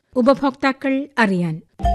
ഉപഭോക്താക്കൾ അറിയാൻ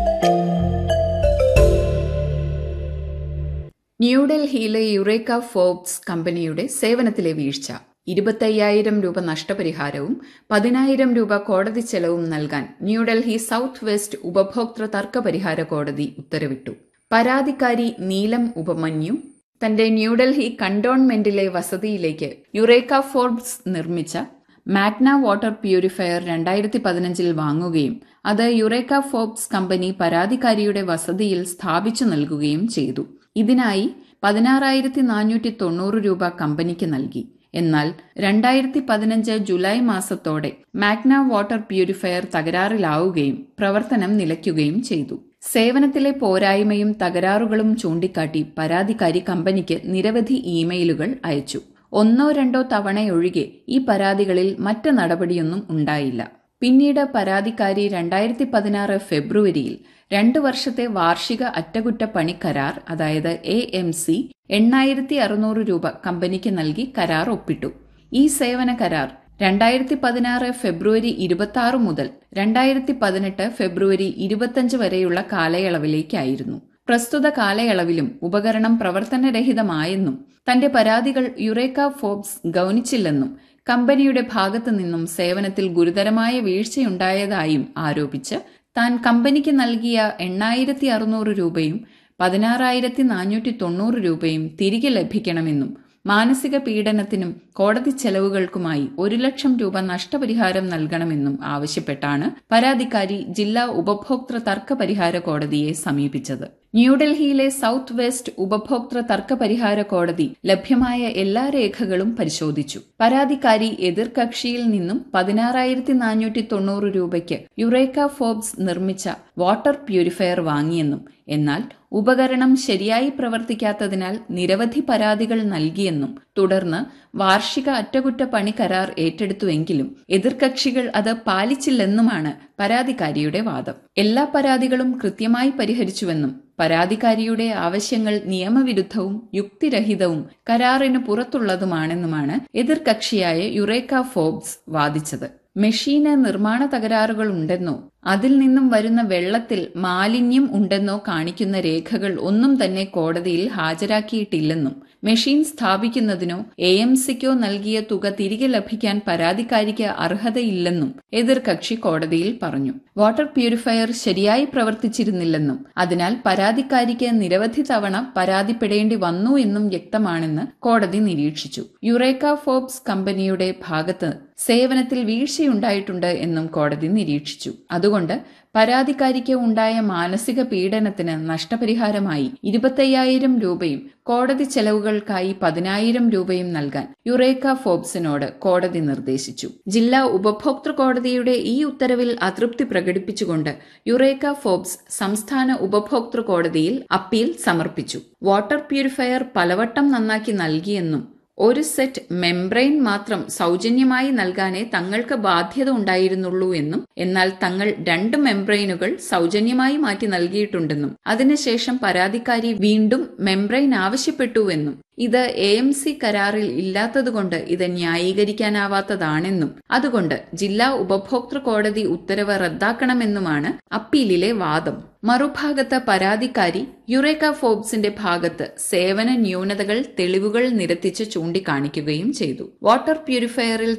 ന്യൂഡൽഹിയിലെ യുറേക്ക ഫോബ്സ് കമ്പനിയുടെ സേവനത്തിലെ വീഴ്ച ഇരുപത്തയ്യായിരം രൂപ നഷ്ടപരിഹാരവും പതിനായിരം രൂപ കോടതി ചെലവും നൽകാൻ ന്യൂഡൽഹി സൗത്ത് വെസ്റ്റ് ഉപഭോക്തൃ തർക്ക പരിഹാര കോടതി ഉത്തരവിട്ടു പരാതിക്കാരി നീലം ഉപമന്യു തന്റെ ന്യൂഡൽഹി കണ്ടോൺമെന്റിലെ വസതിയിലേക്ക് യുറേക്ക ഫോർബ്സ് നിർമ്മിച്ച മാഗ്ന വാട്ടർ പ്യൂരിഫയർ രണ്ടായിരത്തി പതിനഞ്ചിൽ വാങ്ങുകയും അത് യുറേക്ക ഫോബ്സ് കമ്പനി പരാതിക്കാരിയുടെ വസതിയിൽ സ്ഥാപിച്ചു നൽകുകയും ചെയ്തു ഇതിനായി പതിനാറായിരത്തി നാനൂറ്റി തൊണ്ണൂറ് രൂപ കമ്പനിക്ക് നൽകി എന്നാൽ രണ്ടായിരത്തി പതിനഞ്ച് ജൂലൈ മാസത്തോടെ മാഗ്ന വാട്ടർ പ്യൂരിഫയർ തകരാറിലാവുകയും പ്രവർത്തനം നിലയ്ക്കുകയും ചെയ്തു സേവനത്തിലെ പോരായ്മയും തകരാറുകളും ചൂണ്ടിക്കാട്ടി പരാതിക്കാരി കമ്പനിക്ക് നിരവധി ഇമെയിലുകൾ അയച്ചു ഒന്നോ രണ്ടോ തവണയൊഴികെ ഈ പരാതികളിൽ മറ്റ് നടപടിയൊന്നും ഉണ്ടായില്ല പിന്നീട് പരാതിക്കാരി രണ്ടായിരത്തി പതിനാറ് ഫെബ്രുവരിയിൽ രണ്ടു വർഷത്തെ വാർഷിക അറ്റകുറ്റപ്പണി കരാർ അതായത് എ എം സി എണ്ണായിരത്തി അറുന്നൂറ് രൂപ കമ്പനിക്ക് നൽകി കരാർ ഒപ്പിട്ടു ഈ സേവന കരാർ രണ്ടായിരത്തി പതിനാറ് ഫെബ്രുവരി ഇരുപത്തി ആറ് മുതൽ രണ്ടായിരത്തി പതിനെട്ട് ഫെബ്രുവരി ഇരുപത്തിയഞ്ച് വരെയുള്ള കാലയളവിലേക്കായിരുന്നു പ്രസ്തുത കാലയളവിലും ഉപകരണം പ്രവർത്തനരഹിതമായെന്നും തന്റെ പരാതികൾ യുറേക്ക ഫോബ്സ് ഗൗനിച്ചില്ലെന്നും കമ്പനിയുടെ ഭാഗത്തു നിന്നും സേവനത്തിൽ ഗുരുതരമായ വീഴ്ചയുണ്ടായതായും ആരോപിച്ച് താൻ കമ്പനിക്ക് നൽകിയ എണ്ണായിരത്തി അറുന്നൂറ് രൂപയും പതിനാറായിരത്തി നാനൂറ്റി തൊണ്ണൂറ് രൂപയും തിരികെ ലഭിക്കണമെന്നും മാനസിക പീഡനത്തിനും കോടതി ചെലവുകൾക്കുമായി ഒരു ലക്ഷം രൂപ നഷ്ടപരിഹാരം നൽകണമെന്നും ആവശ്യപ്പെട്ടാണ് പരാതിക്കാരി ജില്ലാ ഉപഭോക്തൃ തർക്ക പരിഹാര കോടതിയെ സമീപിച്ചത് ന്യൂഡൽഹിയിലെ സൗത്ത് വെസ്റ്റ് ഉപഭോക്തൃ തർക്ക പരിഹാര കോടതി ലഭ്യമായ എല്ലാ രേഖകളും പരിശോധിച്ചു പരാതിക്കാരി എതിർകക്ഷിയിൽ നിന്നും പതിനാറായിരത്തി നാനൂറ്റി തൊണ്ണൂറ് രൂപയ്ക്ക് യുറേക്ക ഫോബ്സ് നിർമ്മിച്ച വാട്ടർ പ്യൂരിഫയർ വാങ്ങിയെന്നും എന്നാൽ ഉപകരണം ശരിയായി പ്രവർത്തിക്കാത്തതിനാൽ നിരവധി പരാതികൾ നൽകിയെന്നും തുടർന്ന് വാർഷിക അറ്റകുറ്റപ്പണി കരാർ ഏറ്റെടുത്തുവെങ്കിലും എതിർകക്ഷികൾ അത് പാലിച്ചില്ലെന്നുമാണ് പരാതിക്കാരിയുടെ വാദം എല്ലാ പരാതികളും കൃത്യമായി പരിഹരിച്ചുവെന്നും പരാതിക്കാരിയുടെ ആവശ്യങ്ങൾ നിയമവിരുദ്ധവും യുക്തിരഹിതവും കരാറിന് പുറത്തുള്ളതുമാണെന്നുമാണ് എതിർകക്ഷിയായ യുറേക്ക ഫോബ്സ് വാദിച്ചത് മെഷീന് നിർമ്മാണ തകരാറുകൾ ഉണ്ടെന്നോ അതിൽ നിന്നും വരുന്ന വെള്ളത്തിൽ മാലിന്യം ഉണ്ടെന്നോ കാണിക്കുന്ന രേഖകൾ ഒന്നും തന്നെ കോടതിയിൽ ഹാജരാക്കിയിട്ടില്ലെന്നും മെഷീൻ സ്ഥാപിക്കുന്നതിനോ എ എം സിക്കോ നൽകിയ തുക തിരികെ ലഭിക്കാൻ പരാതിക്കാരിക്ക് അർഹതയില്ലെന്നും എതിർകക്ഷി കോടതിയിൽ പറഞ്ഞു വാട്ടർ പ്യൂരിഫയർ ശരിയായി പ്രവർത്തിച്ചിരുന്നില്ലെന്നും അതിനാൽ പരാതിക്കാരിക്ക് നിരവധി തവണ പരാതിപ്പെടേണ്ടി വന്നു എന്നും വ്യക്തമാണെന്ന് കോടതി നിരീക്ഷിച്ചു യുറേക്ക ഫോബ്സ് കമ്പനിയുടെ ഭാഗത്ത് സേവനത്തിൽ വീഴ്ചയുണ്ടായിട്ടുണ്ട് എന്നും കോടതി നിരീക്ഷിച്ചു അതുകൊണ്ട് പരാതിക്കാരിക്ക് ഉണ്ടായ മാനസിക പീഡനത്തിന് നഷ്ടപരിഹാരമായി ഇരുപത്തയ്യായിരം രൂപയും കോടതി ചെലവുകൾക്കായി പതിനായിരം രൂപയും നൽകാൻ യുറേക്ക ഫോബ്സിനോട് കോടതി നിർദ്ദേശിച്ചു ജില്ലാ ഉപഭോക്തൃ കോടതിയുടെ ഈ ഉത്തരവിൽ അതൃപ്തി പ്രകടിപ്പിച്ചുകൊണ്ട് യുറേക്ക ഫോബ്സ് സംസ്ഥാന ഉപഭോക്തൃ കോടതിയിൽ അപ്പീൽ സമർപ്പിച്ചു വാട്ടർ പ്യൂരിഫയർ പലവട്ടം നന്നാക്കി നൽകിയെന്നും ഒരു സെറ്റ് മെംബ്രെയിൻ മാത്രം സൗജന്യമായി നൽകാനേ തങ്ങൾക്ക് ബാധ്യത ഉണ്ടായിരുന്നുള്ളൂ എന്നും എന്നാൽ തങ്ങൾ രണ്ട് മെംബ്രെയിനുകൾ സൗജന്യമായി മാറ്റി നൽകിയിട്ടുണ്ടെന്നും അതിനുശേഷം പരാതിക്കാരി വീണ്ടും മെംബ്രെയിൻ ആവശ്യപ്പെട്ടുവെന്നും ഇത് എ എം സി കരാറിൽ ഇല്ലാത്തതുകൊണ്ട് ഇത് ന്യായീകരിക്കാനാവാത്തതാണെന്നും അതുകൊണ്ട് ജില്ലാ ഉപഭോക്തൃ കോടതി ഉത്തരവ് റദ്ദാക്കണമെന്നുമാണ് അപ്പീലിലെ വാദം മറുഭാഗത്ത് പരാതിക്കാരി യുറേക്ക ഫോബ്സിന്റെ ഭാഗത്ത് സേവന ന്യൂനതകൾ തെളിവുകൾ നിരത്തിച്ച് ചൂണ്ടിക്കാണിക്കുകയും ചെയ്തു വാട്ടർ പ്യൂരിഫയറിൽ